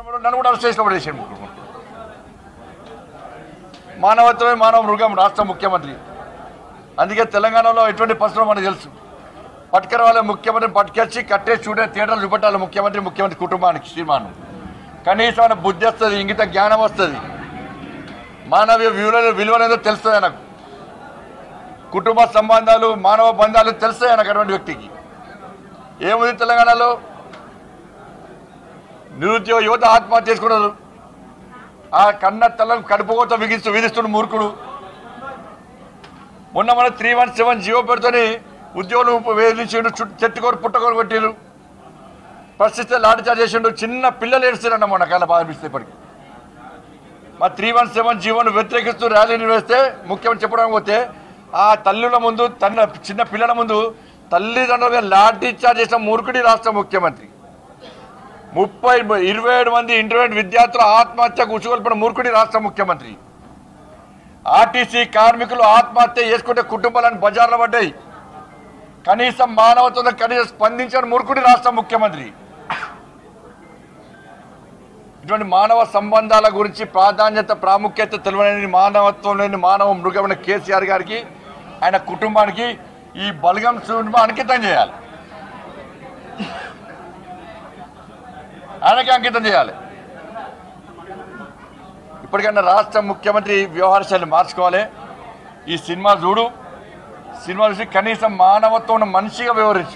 నన్ను కూడా అరెస్ట్ చేసినప్పుడు చేసాడు మానవత్వమే మానవ మృగం రాష్ట్ర ముఖ్యమంత్రి అందుకే తెలంగాణలో ఎటువంటి పరిస్థితులు మనకు తెలుసు పట్టుకర వాళ్ళ ముఖ్యమంత్రి పట్టుకొచ్చి కట్టే చూడే థియేటర్లు చూపెట్టాలి ముఖ్యమంత్రి ముఖ్యమంత్రి కుటుంబానికి శ్రీమాను కనీసం ఆయన బుద్ధి వస్తుంది ఇంగిత జ్ఞానం వస్తుంది మానవీయ విలువ విలువలేదో తెలుస్తుంది ఆయనకు కుటుంబ సంబంధాలు మానవ బంధాలు తెలుస్తాయి ఆయనకు అటువంటి వ్యక్తికి ఏముంది తెలంగాణలో నిరుద్యోగ యువత ఆత్మహత్య చేసుకున్నారు ఆ కన్న తల్లను కడుపుకోత విధిస్తూ విధిస్తున్న మూర్ఖుడు మొన్న మన త్రీ వన్ సెవెన్ జియో పెడుతూనే ఉద్యోగులు వేధించిండు చుట్టూ చెట్టుకోరు పుట్టకోరు కొట్టిరు ప్రశ్నిస్తే లాఠీచార్జ్ చేసిండు చిన్న పిల్లలు ఏడుస్తారన్న మొన్న కాల బాధిస్తే ఇప్పటికి మా త్రీ వన్ సెవెన్ జీవోను వ్యతిరేకిస్తూ ర్యాలీ నిర్వహిస్తే ముఖ్యమంత్రి చెప్పడానికి పోతే ఆ తల్లుల ముందు తన చిన్న పిల్లల ముందు తల్లిదండ్రులుగా లాఠీ చార్జ్ చేసిన మూర్ఖుడి రాష్ట్ర ముఖ్యమంత్రి ముప్పై ఇరవై ఏడు మంది ఇంటర్మీడియట్ విద్యార్థుల ఆత్మహత్యకు ఉసుగొల్పిన మూర్ఖుడి రాష్ట్ర ముఖ్యమంత్రి ఆర్టీసీ కార్మికులు ఆత్మహత్య చేసుకుంటే కుటుంబాలను బజార్లో పడ్డాయి కనీసం మానవత్వంతో కనీసం స్పందించిన మూర్ఖుడి రాష్ట్ర ముఖ్యమంత్రి ఇటువంటి మానవ సంబంధాల గురించి ప్రాధాన్యత ప్రాముఖ్యత తెలియని మానవత్వం లేని మానవ మృగమైన కేసీఆర్ గారికి ఆయన కుటుంబానికి ఈ బలగం సినిమా అంకితం చేయాలి ఆయనకి అంకితం చేయాలి ఇప్పటికైనా రాష్ట్ర ముఖ్యమంత్రి వ్యవహార శైలి మార్చుకోవాలి ఈ సినిమా చూడు సినిమా చూసి కనీసం మానవత్వం ఉన్న మనిషిగా వ్యవహరించు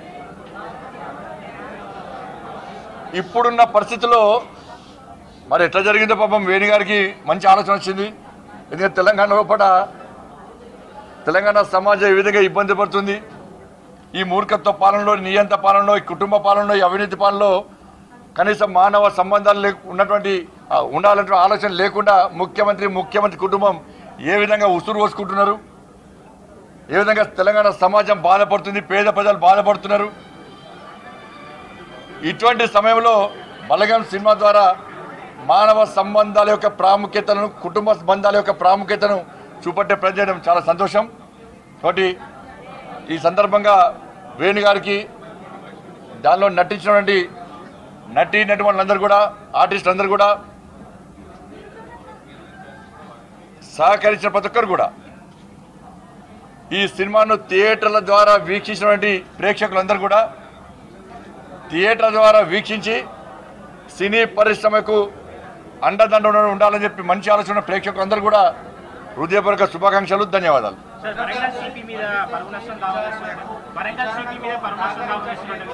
ఇప్పుడున్న పరిస్థితిలో మరి ఎట్లా జరిగిందో పాపం వేణు గారికి మంచి ఆలోచన వచ్చింది ఎందుకంటే తెలంగాణ లోపల తెలంగాణ సమాజం ఈ విధంగా ఇబ్బంది పడుతుంది ఈ మూర్ఖత్వ పాలనలో నియంత పాలనలో ఈ కుటుంబ పాలనలో ఈ అవినీతి పాలనలో కనీసం మానవ సంబంధాలు లేకు ఉన్నటువంటి ఆ, ఉండాలంటే ఆలోచన లేకుండా ముఖ్యమంత్రి ముఖ్యమంత్రి కుటుంబం ఏ విధంగా ఉసురు పోసుకుంటున్నారు ఏ విధంగా తెలంగాణ సమాజం బాధపడుతుంది పేద ప్రజలు బాధపడుతున్నారు ఇటువంటి సమయంలో బలగం సినిమా ద్వారా మానవ సంబంధాల యొక్క ప్రాముఖ్యతను కుటుంబ బంధాల యొక్క ప్రాముఖ్యతను చూపట్టే ప్రయత్నం చేయడం చాలా సంతోషం కాబట్టి ఈ సందర్భంగా వేణు గారికి దానిలో నటించినటువంటి నటి నటులందరూ కూడా ఆర్టిస్ట్ అందరూ కూడా సహకరించిన ప్రతి ఒక్కరు కూడా ఈ సినిమాను థియేటర్ల ద్వారా వీక్షించినటువంటి ప్రేక్షకులందరూ కూడా థియేటర్ ద్వారా వీక్షించి సినీ పరిశ్రమకు అండదండ ఉండాలని చెప్పి మంచి ఆలోచన ఉన్న ప్రేక్షకులందరూ కూడా హృదయపూర్వక శుభాకాంక్షలు ధన్యవాదాలు సార్ వరంగల్ సిపి మీద పరువు నష్టం దావా చేస్తున్నారు వరంగల్ సిపి మీద పరువు నష్టం దావా చేస్తున్నారు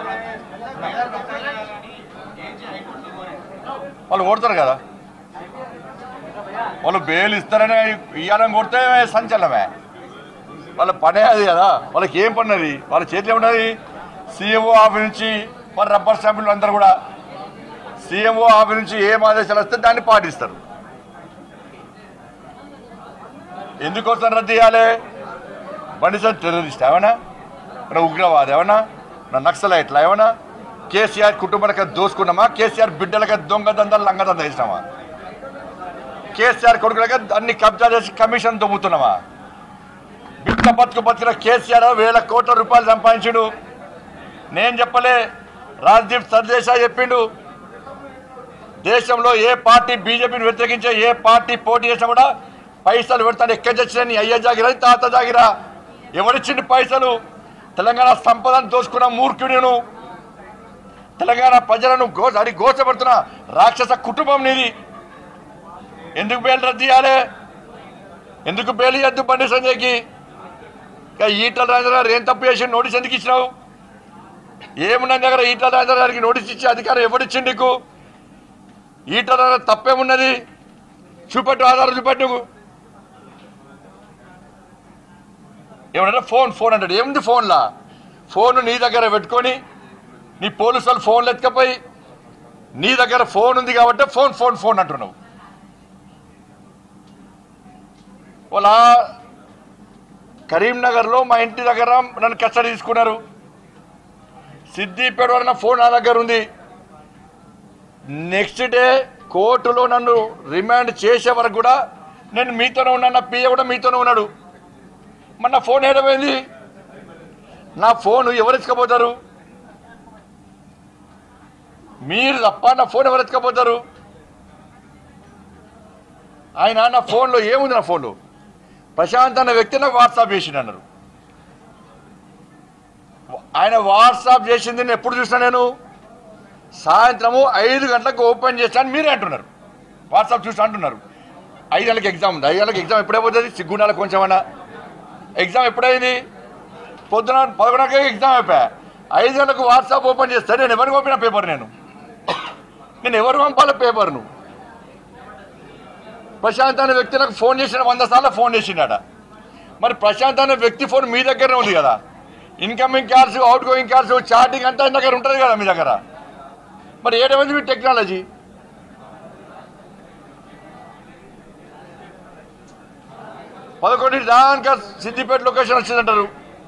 వాళ్ళు ఓడతారు కదా వాళ్ళు బెయిల్ ఇస్తారని ఇయ్యాలని కొడితే సంచలనమే వాళ్ళ పనే అది కదా వాళ్ళకి ఏం పని అది వాళ్ళ చేతిలో ఏమున్నది సీఎంఓ ఆఫీస్ నుంచి మరి రబ్బర్ స్టాంపులు అందరూ కూడా సీఎంఓ ఆఫీస్ నుంచి ఏం ఆదేశాలు వస్తే దాన్ని పాటిస్తారు ఎందుకోసం రద్దు చేయాలి బండి సార్ టెర్రరిస్ట్ ఏమన్నా నా ఉగ్రవాది ఏమన్నా నా నక్సలైట్లా ఏమన్నా కేసీఆర్ కుటుంబానికి దోసుకున్నామా కేసీఆర్ బిడ్డలకి దొంగ దందాలు లంగదంద వేసినామా కేసీఆర్ కొడుకులకి అన్ని కబ్జా చేసి కమిషన్ దొమ్ముతున్నామా బిడ్డ బతుకు బతికిన కేసీఆర్ వేల కోట్ల రూపాయలు సంపాదించుడు నేను చెప్పలే రాజ్దీప్ సర్దేశాయ్ చెప్పిండు దేశంలో ఏ పార్టీ బీజేపీని వ్యతిరేకించే ఏ పార్టీ పోటీ చేసినా కూడా పైసలు పెడతాను ఎక్కడి వచ్చినా నీ అయ్య జాగిరా నీ తాత జాగిరా ఎవరిచ్చిండు పైసలు తెలంగాణ సంపదను దోచుకున్న మూర్ఖుడిను తెలంగాణ ప్రజలను గోస అడి గోసపడుతున్న రాక్షస కుటుంబం నీది ఎందుకు బెయిల్ రద్దు చేయాలి ఎందుకు బెయిల్ ఇవ్వద్దు బండి సంజయ్కి ఇక ఈటల రాజేంద్ర గారు ఏం తప్పు చేసి నోటీస్ ఎందుకు ఇచ్చినావు ఏమున్నా దగ్గర ఈటల రాజేంద్ర గారికి నోటీస్ ఇచ్చే అధికారం ఎవడిచ్చిండు నీకు ఈటల రాజేంద్ర తప్పేమున్నది చూపెట్టు ఆధారం చూపెట్టు నువ్వు ఏమన్నా ఫోన్ ఫోన్ అంటాడు ఏముంది ఫోన్లా ఫోన్ నీ దగ్గర పెట్టుకొని నీ పోలీసు వాళ్ళు ఫోన్లు ఎత్తుకపోయి నీ దగ్గర ఫోన్ ఉంది కాబట్టి ఫోన్ ఫోన్ ఫోన్ అంటున్నావు వాళ్ళ కరీంనగర్లో మా ఇంటి దగ్గర నన్ను కస్టడీ తీసుకున్నారు సిద్దిపేట వరకు నా ఫోన్ నా దగ్గర ఉంది నెక్స్ట్ డే కోర్టులో నన్ను రిమాండ్ చేసే వరకు కూడా నేను మీతోనే ఉన్నాను నా పిఏ కూడా మీతోనే ఉన్నాడు మరి నా ఫోన్ ఏడమైంది నా ఫోన్ ఎవరు ఇసుకపోతారు మీరు తప్ప నా ఫోన్ ఎవరు ఎత్తుకపోతారు ఆయన నా ఫోన్లో ఏముంది నా ఫోన్లో ప్రశాంత్ అన్న వ్యక్తి నాకు వాట్సాప్ చేసిండు అన్నారు ఆయన వాట్సాప్ చేసింది నేను ఎప్పుడు చూసినా నేను సాయంత్రము ఐదు గంటలకు ఓపెన్ చేస్తాను మీరే అంటున్నారు వాట్సాప్ చూసి అంటున్నారు ఐదు గంటలకు ఎగ్జామ్ ఉంది ఐదు గంటలకు ఎగ్జామ్ ఎప్పుడైపోతుంది సిగ్గుండాల కొంచెమన్నా ఎగ్జామ్ ఎప్పుడైంది పొద్దున పదకొండుకే ఎగ్జామ్ అయిపోయా ఐదు గంటలకు వాట్సాప్ ఓపెన్ చేస్తే నేను ఎవరికి పంపిన పేపర్ నేను నేను ఎవరు పంపాలి పేపర్ను ప్రశాంత్ అనే వ్యక్తి నాకు ఫోన్ చేసిన వంద సార్లు ఫోన్ చేసిండట మరి ప్రశాంత్ అనే వ్యక్తి ఫోన్ మీ దగ్గరనే ఉంది కదా incoming calls outgoing calls chatting అంతా ఆయన దగ్గర ఉంటుంది కదా మీ దగ్గర మరి ఏడవది మీ టెక్నాలజీ పదకొండు దానికా సిద్దిపేట లొకేషన్ వచ్చిందంటారు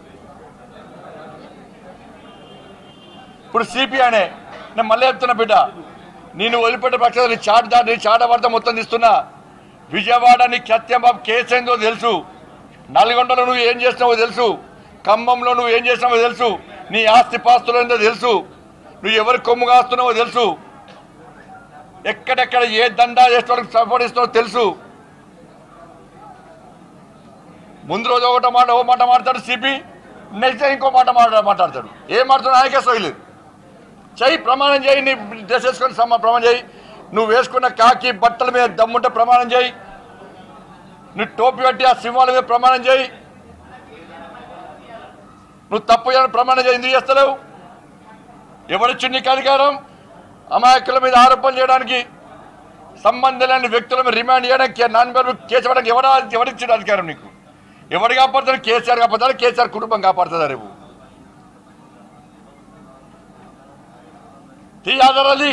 ఇప్పుడు సిపి అనే నేను మళ్ళీ చెప్తున్నా బిడ్డ నేను వదిలిపెట్టే పక్షాలు నీ చాట దాటి చాట వార్త మొత్తం తీస్తున్నా విజయవాడ నీ కత్యంబాబు కేసు ఏందో తెలుసు నల్గొండలో నువ్వు ఏం చేసినావో తెలుసు ఖమ్మంలో నువ్వు ఏం చేసినావో తెలుసు నీ ఆస్తి పాస్తులు ఏందో తెలుసు నువ్వు ఎవరి కొమ్ము కాస్తున్నావో తెలుసు ఎక్కడెక్కడ ఏ దండా చేసేవాళ్ళకి సపోర్ట్ ఇస్తున్నావో తెలుసు ముందు రోజు ఒకటో మాట ఓ మాట మాట్లాడతాడు సిపి నెక్స్ట్ డే ఇంకో మాట మాట్లా మాట్లాడతాడు ఏం మాట్లాడుతున్నా ఆయనకే సోయలేదు చెయ్యి ప్రమాణం చేయి నీ డ్రెస్ వేసుకొని సమ్మ ప్రమాణం చేయి నువ్వు వేసుకున్న కాకి బట్టల మీద దమ్ముంటే ప్రమాణం చేయి నువ్వు టోపీ పెట్టి ఆ సింహాల మీద ప్రమాణం చేయి నువ్వు తప్పు చేయని ప్రమాణం చేయి ఎందుకు చేస్తలేవు ఎవరిచ్చి నీకు అధికారం అమాయకుల మీద ఆరోపణలు చేయడానికి సంబంధం లేని వ్యక్తుల మీద రిమాండ్ చేయడానికి నాన్ పేరు కేసు ఇవ్వడానికి ఎవరా ఎవరిచ్చిన అధికారం నీకు ఎవరు కాపాడుతారు కేసీఆర్ కాపాడుతారు కేసీఆర్ కుటుంబం కాపాడుతుందా రేపు తీ ఆధారాలి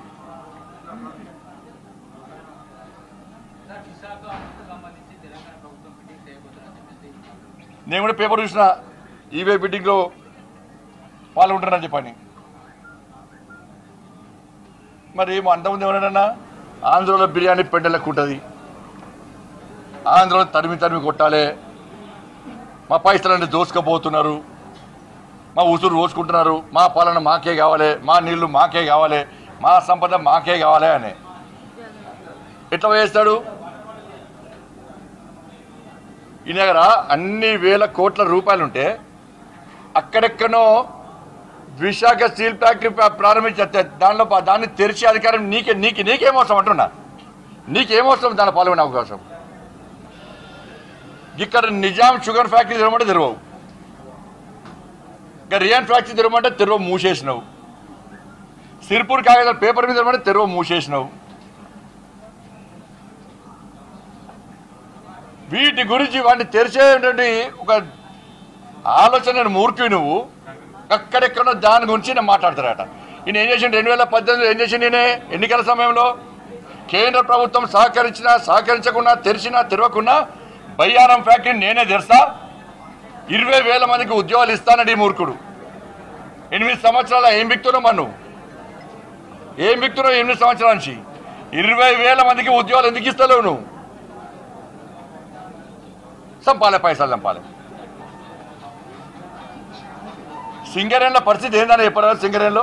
నేను కూడా పేపర్ చూసిన ఈవే మీటింగ్లో పాల్గొంటున్నాను చెప్పని మరి ఏమో అంతమంది ఎవరన్నా ఆంధ్రలో బిర్యానీ పెండలకు ఉంటుంది ఆంధ్రలో తరిమి తరిమి కొట్టాలి మా పైసలన్నీ దోసుకపోతున్నారు మా ఉసురు రోజుకుంటున్నారు మా పాలన మాకే కావాలి మా నీళ్లు మాకే కావాలి మా సంపద మాకే కావాలి అని ఎట్లా వేస్తాడు ఈ దగ్గర అన్ని వేల కోట్ల రూపాయలు ఉంటే అక్కడెక్కడో విశాఖ స్టీల్ ఫ్యాక్టరీ ప్రా- ప్రారంభించే దానిలో పా- దాన్ని తెరిచే అధికారం నీకే నీకు నీకేమవసరం అంటున్నా నీకేమవసరం దాని పాల్గొనే అవకాశం ఇక్కడ నిజాం షుగర్ ఫ్యాక్టరీ తెరవమంటే తెరవవు ఇంకా రియాన్ ఫ్యాక్టరీ తెరవమంటే తెరవ మూసేసినావు సిర్పూర్ కాగితాల పేపర్ మీద తెరవమంటే తెరవ మూసేసినావు వీటి గురించి వాడిని తెరిచేటువంటి ఒక ఆలోచన మూర్ఖి నువ్వు అక్కడెక్కడో దాని గురించి నేను మాట్లాడతారట ఈయన ఏం చేసిండు రెండు వేల పద్దెనిమిదిలో ఏం చేసిండు ఈయన ఎన్నికల సమయంలో కేంద్ర ప్రభుత్వం సహకరించినా సహకరించకుండా తెరిచినా తెరవకున్నా బయ్యారం ఫ్యాక్టరీ నేనే తెరుస్తా ఇరవై వేల మందికి ఉద్యోగాలు ఇస్తానడి ఈ మూర్ఖుడు ఎనిమిది సంవత్సరాల ఏం బిక్తున్నావు మన్ను ఏం బిక్తున్నావు ఎనిమిది సంవత్సరాల నుంచి ఇరవై వేల మందికి ఉద్యోగాలు ఎందుకు ఇస్తలేవు నువ్వు సంపాలే పైసలు సంపాలే సింగరేణిలో పరిస్థితి ఏందని చెప్పారు సింగరేణిలో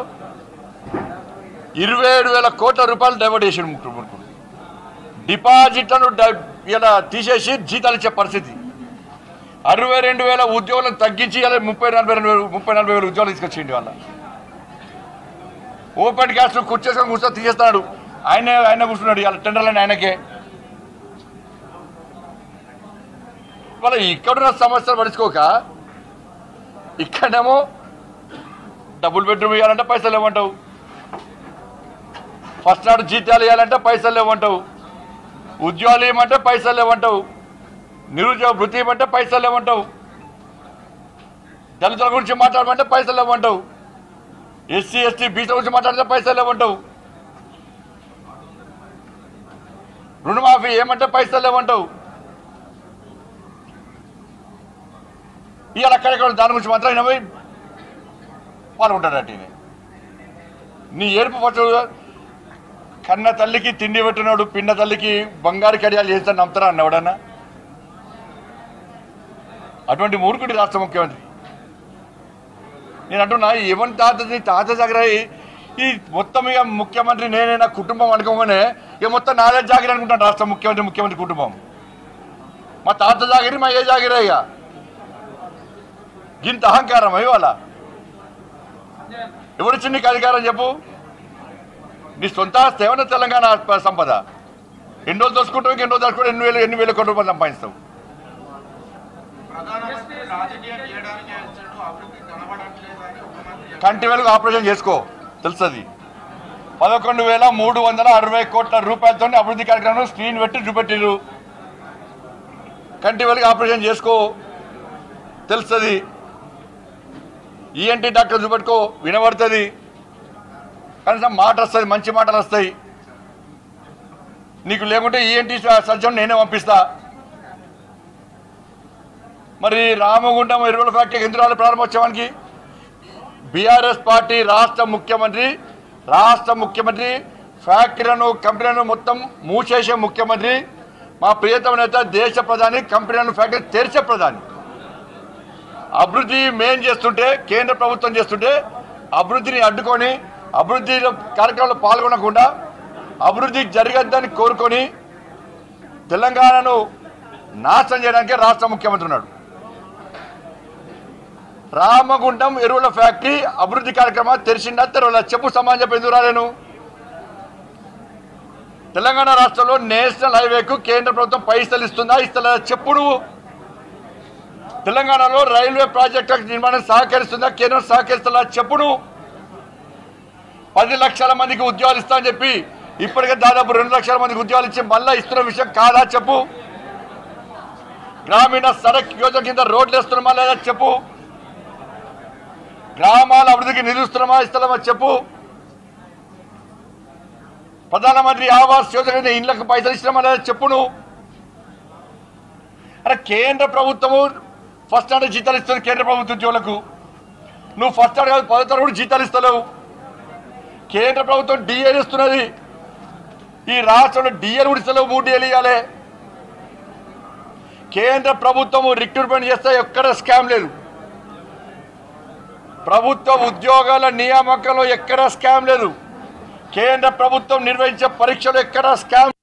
ఇరవై ఏడు వేల కోట్ల రూపాయలు డైవర్ట్ చేసాడు ముగ్గురు ముగ్గురు డిపాజిట్లను డై- ఇలా తీసేసి జీతాలు ఇచ్చే పరిస్థితి అరవై రెండు వేల ఉద్యోగులను తగ్గించి ఇలా ముప్పై నలభై రెండు వేలు ముప్పై నలభై వేల ఉద్యోగాలు తీసుకొచ్చిండి వాళ్ళ ఓపెన్ క్యాస్ట్ కూర్చేసుకొని కూర్చొని తీసేస్తున్నాడు ఆయన ఆయన కూర్చున్నాడు ఇలా టెండర్లని ఆయనకే వాళ్ళ ఇక్కడున్న సమస్యలు పడుచుకోక ఇక్కడేమో డబుల్ బెడ్రూమ్ ఇవ్వాలంటే పైసలు ఇవ్వమంటావు ఫస్ట్ నాడు జీతాలు ఇవ్వాలంటే పైసలు ఇవ్వమంటావు ఉద్యోగాలు ఇవ్వమంటే పైసలు ఇవ్వమంటావు నిరుద్యోగ వృత్తి ఇవ్వమంటే పైసలు ఇవ్వమంటావు దళితుల గురించి మాట్లాడమంటే పైసలు ఇవ్వమంటావు ఎస్సీ ఎస్టీ బీసీ గురించి మాట్లాడితే పైసలు ఇవ్వమంటావు రుణమాఫీ ఏమంటే పైసలు ఇవ్వమంటావు ఇవాళ అక్కడెక్కడ దాని గురించి మాత్రం ఆయన పోయి పాల్గొంటాడట ఈయన. నీ ఏడుపు పట్టు కన్న తల్లికి తిండి పెట్టినాడు పిన్న తల్లికి బంగారు కడియాలు చేస్తాను నమ్ముతారా అన్నవాడన్నా అటువంటి మూర్ఖుడి రాష్ట్ర ముఖ్యమంత్రి నేను అంటున్నా ఎవరి తాత నీ తాత దగ్గర ఈ మొత్తం ఇక ముఖ్యమంత్రి నేనే నా కుటుంబం అనుకోగానే ఇక మొత్తం నాదే జాగిరి అనుకుంటాను రాష్ట్ర ముఖ్యమంత్రి ముఖ్యమంత్రి కుటుంబం మా తాత జాగిరి మా ఏ జాగిరే ఇక ఇంత అహంకారం ఇవాళ ఎవరిచ్చి నీకు అధికారం చెప్పు నీ సొంత ఆస్తి ఏమన్నా తెలంగాణ ఆస్ప- సంపద ఎన్ని రోజులు దోసుకుంటావు ఎన్ని రోజులు దోసుకుంటావు ఎన్ని వేలు ఎన్ని వేల కోట్ల రూపాయలు సంపాదిస్తావు ప్రధానమంత్రి రాజకీయం చేయడానికి వచ్చాడు అభివృద్ధి కనబడట్లేదని ఒక మంత్రి కంటి వెలుగు ఆపరేషన్ చేసుకో తెలుస్తుంది పదకొండు వేల మూడు వందల అరవై కోట్ల రూపాయలతో అభివృద్ధి కార్యక్రమం స్క్రీన్ పెట్టి చూపెట్టిరు కంటి వెలుగు ఆపరేషన్ చేసుకో తెలుస్తుంది ఈఎన్టీ డాక్టర్ చూపెట్టుకో వినబడుతుంది కనీసం మాట వస్తుంది మంచి మాటలు వస్తాయి నీకు లేకుంటే ఈఎన్టీ సర్జన్ నేనే పంపిస్తా మరి రామగుండం ఎరువుల ఫ్యాక్టరీ ఎందుకు ప్రారంభోత్సవానికి బీఆర్ఎస్ పార్టీ రాష్ట్ర ముఖ్యమంత్రి రాష్ట్ర ముఖ్యమంత్రి ఫ్యాక్టరీలను కంపెనీలను మొత్తం మూసేసే ముఖ్యమంత్రి మా ప్రియతమ నేత దేశ ప్రధాని కంపెనీలను ఫ్యాక్టరీ తెరిచే ప్రధాని అభివృద్ధి మేం చేస్తుంటే కేంద్ర ప్రభుత్వం చేస్తుంటే అభివృద్ధిని అడ్డుకొని అభివృద్ధి కార్యక్రమంలో పాల్గొనకుండా అభివృద్ధి జరగద్దని కోరుకొని తెలంగాణను నాశనం చేయడానికి రాష్ట్ర ముఖ్యమంత్రి ఉన్నాడు రామగుండం ఎరువుల ఫ్యాక్టరీ అభివృద్ధి కార్యక్రమాలు తెరిచిందా తెరవల చెప్పు సమాజం చెప్పి ఎందుకు రాలేను తెలంగాణ రాష్ట్రంలో నేషనల్ హైవేకు కేంద్ర ప్రభుత్వం పైసలు ఇస్తుందా ఇస్తలేదా చెప్పు నువ్వు తెలంగాణలో రైల్వే ప్రాజెక్టు నిర్మాణం సహకరిస్తుందా కేంద్రం సహకరిస్తుందా చెప్పు నువ్వు పది లక్షల మందికి ఉద్యోగాలు ఇస్తా అని చెప్పి ఇప్పటికే దాదాపు రెండు లక్షల మందికి ఉద్యోగాలు ఇచ్చి మళ్ళా ఇస్తున్న విషయం కాదా చెప్పు గ్రామీణ సడక్ యోజన కింద రోడ్లు వేస్తున్నామా లేదా చెప్పు గ్రామాల అభివృద్ధికి నిలుస్తున్నామా ఇస్తున్నామా చెప్పు ప్రధానమంత్రి ఆవాస్ యోజన కింద ఇళ్లకు పైసలు ఇస్తున్నామా లేదా చెప్పు నువ్వు అరే కేంద్ర ప్రభుత్వము ఫస్ట్ అంటే జీతాలు ఇస్తుంది కేంద్ర ప్రభుత్వ ఉద్యోగులకు నువ్వు ఫస్ట్ అంటే కాదు పదో తరగతి కూడా జీతాలు ఇస్తలేవు కేంద్ర ప్రభుత్వం డిఏలు ఇస్తున్నది ఈ రాష్ట్రంలో డిఏలు కూడా ఇస్తలేవు మూడు డిఏలు ఇవ్వాలి కేంద్ర ప్రభుత్వము రిక్రూట్మెంట్ చేస్తే ఎక్కడ స్కామ్ లేదు ప్రభుత్వ ఉద్యోగాల నియామకంలో ఎక్కడ స్కామ్ లేదు కేంద్ర ప్రభుత్వం నిర్వహించే పరీక్షలు ఎక్కడ స్కామ్